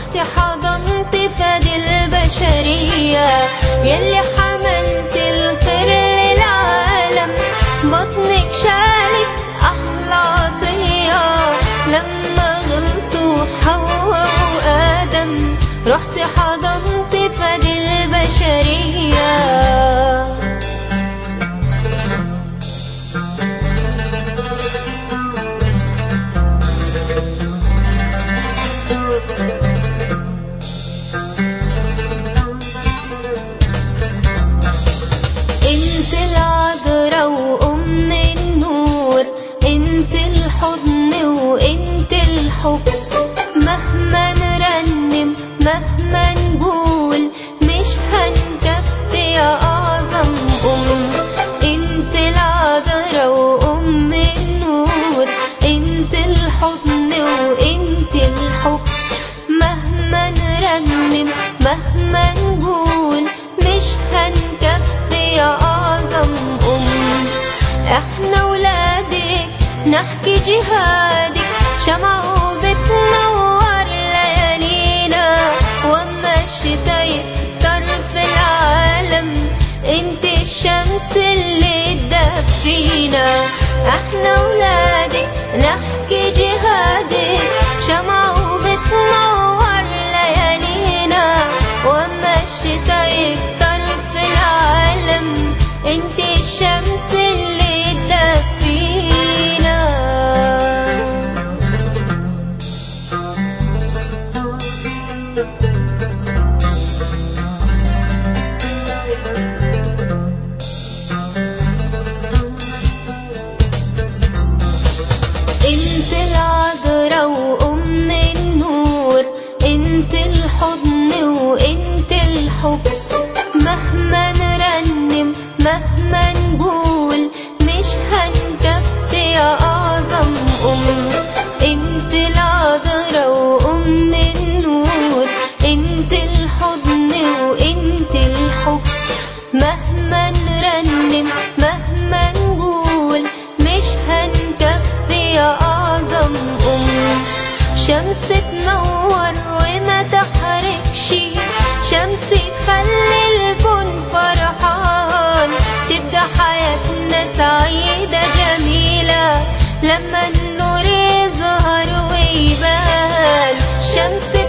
رحت حضنت فادي البشرية يلي حملت الخير للعالم بطنك شالت أحلى عطية لما غلطوا حواء وآدم رحت حضنت فادي البشرية انت العذراء وام النور انت الحضن وانت الحب مهما نرنم مهما نقول مش هنكفي يا اعظم ام انت العذراء وام النور انت الحضن وانت الحب مهما نرنم مهما نقول مش هنكفي يا أعظم أم احنا ولادك نحكي جهادك شمعة بتنور ليالينا واما الشتا يكتر في العالم انت الشمس اللي تدفينا احنا ولادك نحكي جهادك شمعة بتنور ليالينا واما الشتا يكتر في العالم انت الشمس اللي تدفينا انت العذراء وام النور انت الحضن وانت الحب مهما نرنم مهما نقول مش هنكفي يا اعظم ام انت العذراء وام النور انت الحضن وانت الحب مهما نرنم مهما نقول مش هنكفي يا أعظم أم شمس تنور وما تحرقش شمس تخلي الكون فرحان تبقى حياتنا سعيدة جميلة لما النور يظهر ويبان شمس